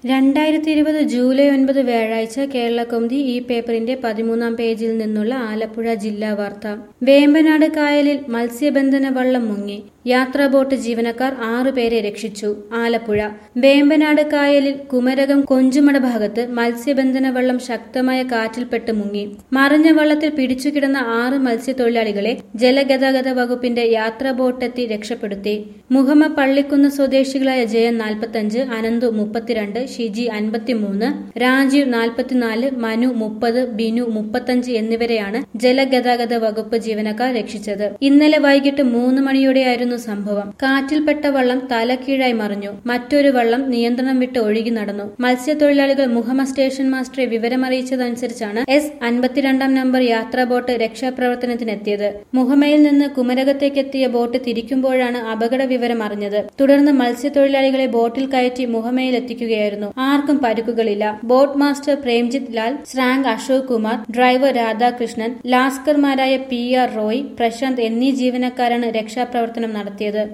രണ്ടായിരത്തി ഇരുപത് ജൂലൈ ഒൻപത് വ്യാഴാഴ്ച കേരളകൗമുദി ഈ പേപ്പറിന്റെ പതിമൂന്നാം പേജിൽ നിന്നുള്ള ആലപ്പുഴ ജില്ലാ വാർത്ത വേമ്പനാട് കായലിൽ മത്സ്യബന്ധന വള്ളം മുങ്ങി യാത്രാ ബോട്ട് ജീവനക്കാർ ആറുപേരെ രക്ഷിച്ചു ആലപ്പുഴ വേമ്പനാട് കായലിൽ കുമരകം കൊഞ്ചുമട ഭാഗത്ത് മത്സ്യബന്ധന വള്ളം ശക്തമായ കാറ്റിൽപ്പെട്ട് മുങ്ങി മറിഞ്ഞ വള്ളത്തിൽ പിടിച്ചുകിടന്ന ആറ് മത്സ്യത്തൊഴിലാളികളെ ജലഗതാഗത വകുപ്പിന്റെ യാത്രാ ബോട്ടെത്തി രക്ഷപ്പെടുത്തി മുഹമ്മ പള്ളിക്കുന്ന് സ്വദേശികളായ ജയൻ നാൽപ്പത്തഞ്ച് അനന്തു മുപ്പത്തിരണ്ട് ഷിജി അൻപത്തിമൂന്ന് രാജീവ് നാൽപ്പത്തിനാല് മനു മുപ്പത് ബിനു മുപ്പത്തഞ്ച് എന്നിവരെയാണ് ജലഗതാഗത വകുപ്പ് ജീവനക്കാർ രക്ഷിച്ചത് ഇന്നലെ വൈകിട്ട് മൂന്ന് മണിയോടെയായിരുന്നു സംഭവം കാറ്റിൽപ്പെട്ട വള്ളം തലക്കീഴായി മറിഞ്ഞു മറ്റൊരു വള്ളം നിയന്ത്രണം വിട്ട് ഒഴുകി നടന്നു മത്സ്യത്തൊഴിലാളികൾ മുഹമ്മ സ്റ്റേഷൻ മാസ്റ്ററെ വിവരമറിയിച്ചതനുസരിച്ചാണ് എസ് അൻപത്തിരണ്ടാം നമ്പർ യാത്രാ ബോട്ട് രക്ഷാപ്രവർത്തനത്തിനെത്തിയത് മുഹമ്മയിൽ നിന്ന് കുമരകത്തേക്കെത്തിയ ബോട്ട് തിരിക്കുമ്പോഴാണ് അപകട വിവരം അറിഞ്ഞത് തുടർന്ന് മത്സ്യത്തൊഴിലാളികളെ ബോട്ടിൽ കയറ്റി മുഹമ്മയിൽ എത്തിക്കുകയായിരുന്നു ആർക്കും പരിക്കുകളില്ല ബോട്ട് മാസ്റ്റർ പ്രേംജിത്ത് ലാൽ സ്രാങ്ക് അശോക് കുമാർ ഡ്രൈവർ രാധാകൃഷ്ണൻ ലാസ്കർമാരായ പി ആർ റോയ് പ്രശാന്ത് എന്നീ ജീവനക്കാരാണ് രക്ഷാപ്രവർത്തനം നടത്തിയത്